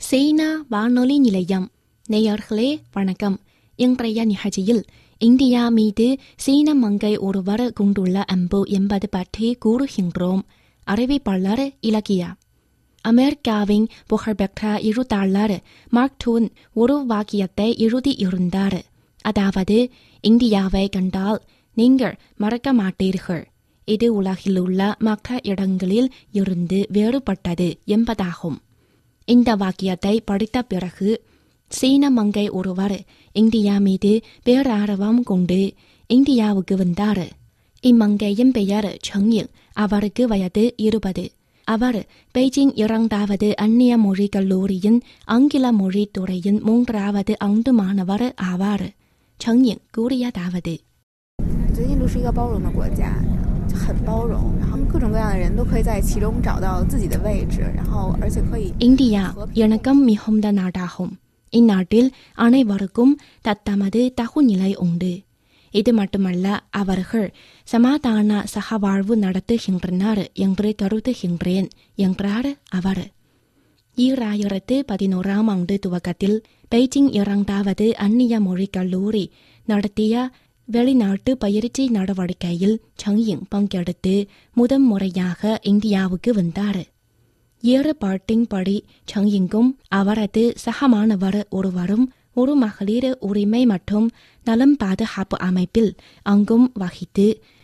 சீனா வானொலி நிலையம் நேயர்களே வணக்கம் இன்றைய நிகழ்ச்சியில் இந்தியா மீது சீன மங்கை ஒருவர் கொண்டுள்ள அம்பு என்பது பற்றி கூறுகின்றோம் அறிவிப்பாளர் இலக்கியா அமெரிக்காவின் புகழ்பெற்ற எழுத்தாளர் மார்க் டூன் ஒரு வாக்கியத்தை எழுதியிருந்தார் அதாவது இந்தியாவை கண்டால் நீங்கள் மறக்க மாட்டீர்கள் இது உலகிலுள்ள மற்ற இடங்களில் இருந்து வேறுபட்டது என்பதாகும் இந்த வாக்கியத்தை படித்த பிறகு சீன மங்கை ஒருவர் இந்தியா மீது பேரார்வம் கொண்டு இந்தியாவுக்கு வந்தார் இம்மங்கையின் பெயர் செங்கில் அவருக்கு வயது இருபது அவர் பெய்ஜிங் இரண்டாவது அந்நிய மொழி கல்லூரியின் ஆங்கில மொழி துறையின் மூன்றாவது ஆண்டு மாணவர் ஆவார் செங்கில் கூறியதாவது 我觉得印度是一个包容的国家，很包容，然后各种各样的人都可以在其中找到自己的位置，然后而且可以 இந்தியா இணக்கம் மிகுந்த நாடாகும் இந்நாட்டில் அனைவருக்கும் தத்தமது தகுநிலை உண்டு இது மட்டுமல்ல அவர்கள் சமாதான சகவாழ்வு நடத்துகின்றனர் என்று கருதுகின்றேன் என்றார் அவர் ஈராயிரத்து பதினோராம் ஆண்டு துவக்கத்தில் பெய்ஜிங் இரண்டாவது அந்நிய மொழி கல்லூரி நடத்திய வெளிநாட்டு பயிற்சி நடவடிக்கையில் சங்கிங் பங்கெடுத்து முதன் முறையாக இந்தியாவுக்கு வந்தார் ஏறுபாட்டின்படி சங்கிங்கும் அவரது சகமானவர் ஒருவரும் ஒரு மகளிர் உரிமை மற்றும் நலம் பாதுகாப்பு அமைப்பில் அங்கும் வகித்து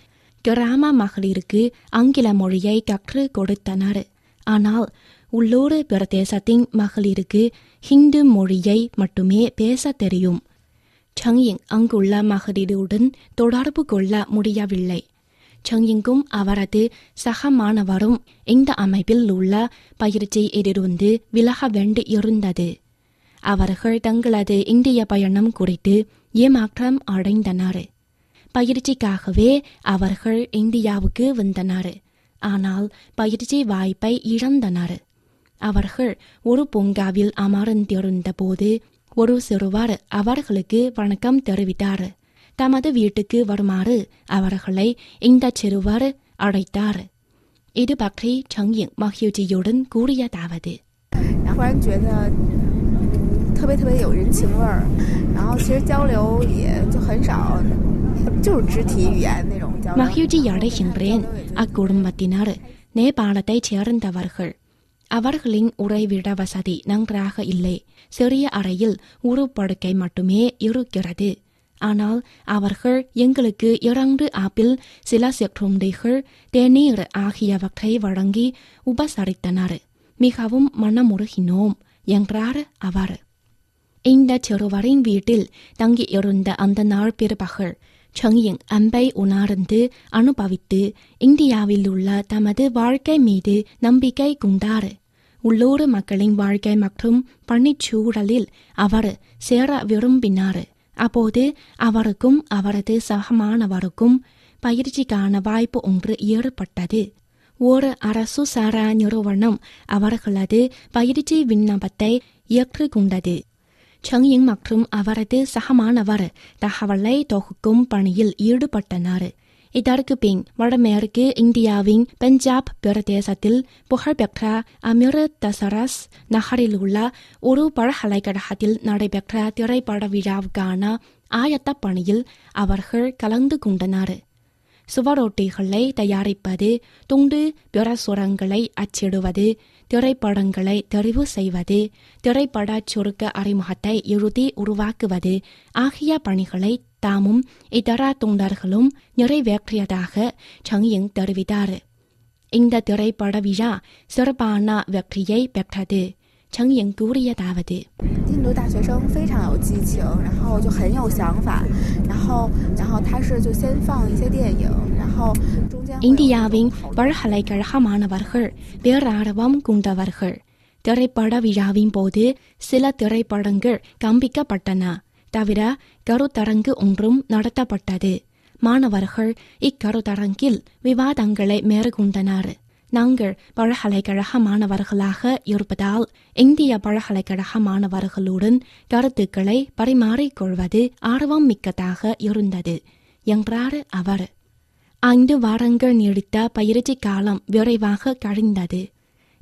கிராம மகளிருக்கு ஆங்கில மொழியை கற்றுக் கொடுத்தனர் ஆனால் உள்ளூர் பிரதேசத்தின் மகளிருக்கு ஹிந்து மொழியை மட்டுமே பேச தெரியும் சங்கிங் அங்குள்ள மகளிருடன் தொடர்பு கொள்ள முடியவில்லை சங்கிங்கும் அவரது சக மாணவரும் இந்த அமைப்பில் உள்ள பயிற்சியிலிருந்து விலக வேண்டி இருந்தது அவர்கள் தங்களது இந்திய பயணம் குறித்து ஏமாற்றம் அடைந்தனர் பயிற்சிக்காகவே அவர்கள் இந்தியாவுக்கு வந்தனர் ஆனால் பயிற்சி வாய்ப்பை இழந்தனர் அவர்கள் ஒரு பூங்காவில் அமர்ந்திருந்த போது ஒரு சிறுவர் அவர்களுக்கு வணக்கம் தெரிவித்தார் தமது வீட்டுக்கு வருமாறு அவர்களை இந்த சிறுவர் அழைத்தார் இது பற்றி சங்கிங் மகிழ்ச்சியுடன் கூறியதாவது 然后忽然觉得嗯特别特别有人情味儿，然后其实交流也就很少，就是肢体语言那种交流。 மகிழ்ச்சியடைகின்றேன் அக்குடும்பத்தினர் நேபாளத்தைச் சேர்ந்தவர்கள் அவர்களின் உறைவிட வசதி நன்றாக இல்லை சிறிய அறையில் ஒரு படுக்கை மட்டுமே இருக்கிறது ஆனால் அவர்கள் எங்களுக்கு இரண்டு ஆப்பிள் சில சிற்றுண்டிகள் தேநீர் ஆகியவற்றை வழங்கி உபசரித்தனர் மிகவும் மனமுருகினோம் என்றார் அவர் இந்த சிறுவரின் வீட்டில் தங்கியிருந்த அந்த நாள் பிற்பகல் சங்கிங் அன்பை உணர்ந்து அனுபவித்து இந்தியாவில் உள்ள தமது வாழ்க்கை மீது நம்பிக்கை கொண்டார் உள்ளூர் மக்களின் வாழ்க்கை மற்றும் பணிச்சூழலில் அவர் சேர விரும்பினார் அப்போது அவருக்கும் அவரது சகமானவருக்கும் பயிற்சிக்கான வாய்ப்பு ஒன்று ஏற்பட்டது ஒரு அரசு சாரா நிறுவனம் அவர்களது பயிற்சி விண்ணப்பத்தை ஏற்றுக்கொண்டது சங்கிங் மற்றும் அவரது சகமானவர் தகவலை தொகுக்கும் பணியில் ஈடுபட்டனர் இதற்கு பின் வடமேற்கு இந்தியாவின் பஞ்சாப் பிரதேசத்தில் புகழ்பெற்ற அமிர்தசரஸ் நகரில் உள்ள ஒரு பல்கலைக்கழகத்தில் நடைபெற்ற திரைப்பட விழாவுக்கான ஆயத்த பணியில் அவர்கள் கலந்து கொண்டனர் சுவரொட்டிகளை தயாரிப்பது துண்டு பிரசுரங்களை அச்சிடுவது திரைப்படங்களை தெரிவு செய்வது திரைப்பட சுருக்க அறிமுகத்தை எழுதி உருவாக்குவது ஆகிய பணிகளை தாமும் இதர தொண்டர்களும் நிறைவேற்றியதாக சங்கிங் தெரிவித்தார் இந்த திரைப்பட விழா சிறப்பான வெற்றியை பெற்றது சங்கிங் கூறியதாவது 印度大学生非常有激情，然后就很有想法，然后然后他是就先放一些电影，然后中间会有 இந்தியாவின் 讨论 பல்கலைக்கழக மாணவர்கள் பேரார்வம் கொண்டவர்கள் திரைப்பட விழாவின் போது சில திரைப்படங்கள் காண்பிக்கப்பட்டன தவிர கருத்தரங்கு ஒன்றும் நடத்தப்பட்டது மாணவர்கள் இக்கருத்தரங்கில் விவாதங்களை மேற்கொண்டனர் நாங்கள் பல்கலைக்கழக மாணவர்களாக இருப்பதால் இந்திய பல்கலைக்கழக மாணவர்களுடன் கருத்துக்களை பரிமாறிக்கொள்வது ஆர்வம் மிக்கதாக இருந்தது என்றார் அவர் ஐந்து வாரங்கள் நீடித்த பயிற்சி காலம் விரைவாக கழிந்தது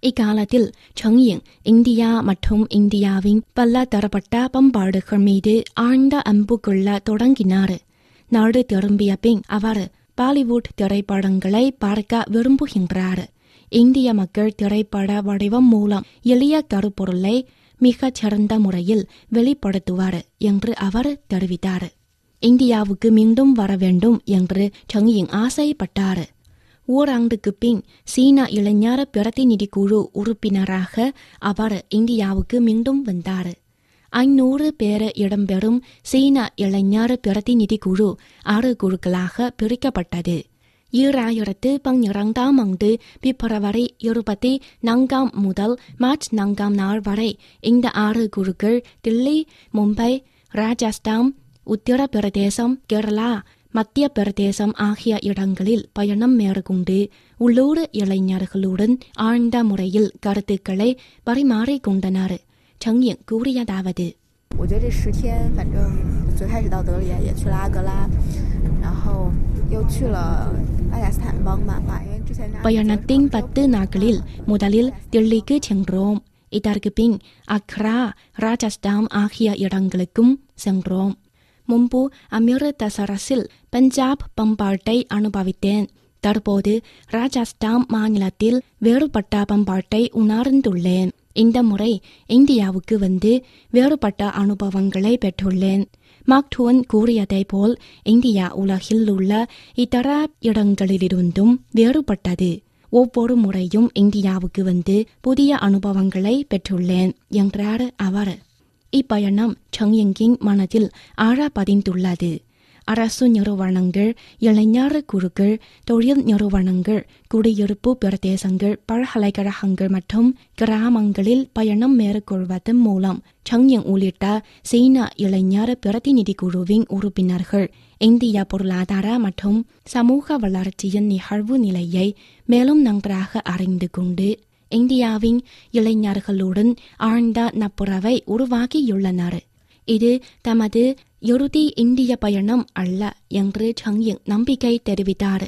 இக்காலத்தில் செங்யிங் இந்தியா மற்றும் இந்தியாவின் பல தரப்பட்ட பண்பாடுகள் மீது ஆழ்ந்த அன்பு கொள்ள தொடங்கினார் நாடு திரும்பிய பின் அவர் பாலிவுட் திரைப்படங்களை பார்க்க விரும்புகின்றார் இந்திய மக்கள் திரைப்பட வடிவம் மூலம் எளிய கருப்பொருளை மிகச் சிறந்த முறையில் வெளிப்படுத்துவார் என்று அவர் தெரிவித்தார் இந்தியாவுக்கு மீண்டும் வர வேண்டும் என்று செங்யிங் ஆசைப்பட்டார் ஓராண்டுக்கு பின் சீன இளைஞர் பிரதிநிதி குழு உறுப்பினராக அவர் இந்தியாவுக்கு மீண்டும் வந்தார் ஐநூறு பேர் இடம்பெறும் சீன இளைஞர் பிரதிநிதி குழு ஆறு குழுக்களாக பிரிக்கப்பட்டது ஈராயிரத்து பன்னிரண்டாம் ஆண்டு பிப்ரவரி இருபத்தி நான்காம் முதல் மார்ச் நான்காம் நாள் வரை இந்த ஆறு குழுக்கள் தில்லி மும்பை ராஜஸ்தான் உத்தரப்பிரதேசம் கேரளா மத்திய பிரதேசம் ஆகிய இடங்களில் பயணம் மேற்கொண்டு உள்ளூர் இளைஞர்களுடன் ஆழ்ந்த முறையில் கருத்துக்களை பரிமாறிக்கொண்டனர் செங்யின் கூறியதாவது 我觉得这十天，反正最开始到德里也去了阿格拉，然后又去了阿贾斯坦邦嘛嘛，因为之前在 பயணத்தின் பத்து நாட்களில் முதலில் தில்லிக்கு சென்றோம் இதற்கு பின் அக்ரா ராஜஸ்தான் ஆகிய இடங்களுக்கும் சென்றோம் முன்பு அமிர்தசரஸில் பஞ்சாப் பண்பாட்டை அனுபவித்தேன் தற்போது ராஜஸ்தான் மாநிலத்தில் வேறுபட்ட பண்பாட்டை உணர்ந்துள்ளேன் இந்த முறை இந்தியாவுக்கு வந்து வேறுபட்ட அனுபவங்களை பெற்றுள்ளேன் மாக்டுவன் கூறியதைப் போல் இந்தியா உலகில் உள்ள இதர இடங்களிலிருந்தும் வேறுபட்டது ஒவ்வொரு முறையும் இந்தியாவுக்கு வந்து புதிய அனுபவங்களை பெற்றுள்ளேன் என்றார் அவர் இப்பயணம் செங்யங்கின் மனதில் ஆழ பதிந்துள்ளது அரசு நிறுவனங்கள் இளைஞர் குழுக்கள் தொழில் நிறுவனங்கள் குடியிருப்பு பிரதேசங்கள் பல்கலைக்கழகங்கள் மற்றும் கிராமங்களில் பயணம் மேற்கொள்வதன் மூலம் செங்யங் உள்ளிட்ட சீன இளைஞர் பிரதிநிதி குழுவின் உறுப்பினர்கள் இந்திய பொருளாதார மற்றும் சமூக வளர்ச்சியின் நிகழ்வு நிலையை மேலும் நன்றாக அறிந்து கொண்டு இந்தியாவின் இளைஞர்களுடன் ஆழ்ந்த நட்புறவை உருவாக்கியுள்ளனர் இது தமது இறுதி இந்திய பயணம் அல்ல என்று செங்யிங் நம்பிக்கை தெரிவித்தார்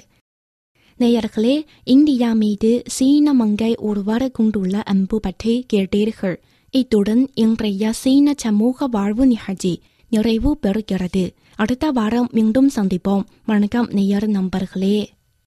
நேயர்களே இந்தியா மீது சீன மங்கை ஒருவர் கொண்டுள்ள அன்பு பற்றி கேட்டீர்கள் இத்துடன் இன்றைய சீன சமூக வாழ்வு நிகழ்ச்சி நிறைவு பெறுகிறது அடுத்த வாரம் மீண்டும் சந்திப்போம் வணக்கம் நேயர் நண்பர்களே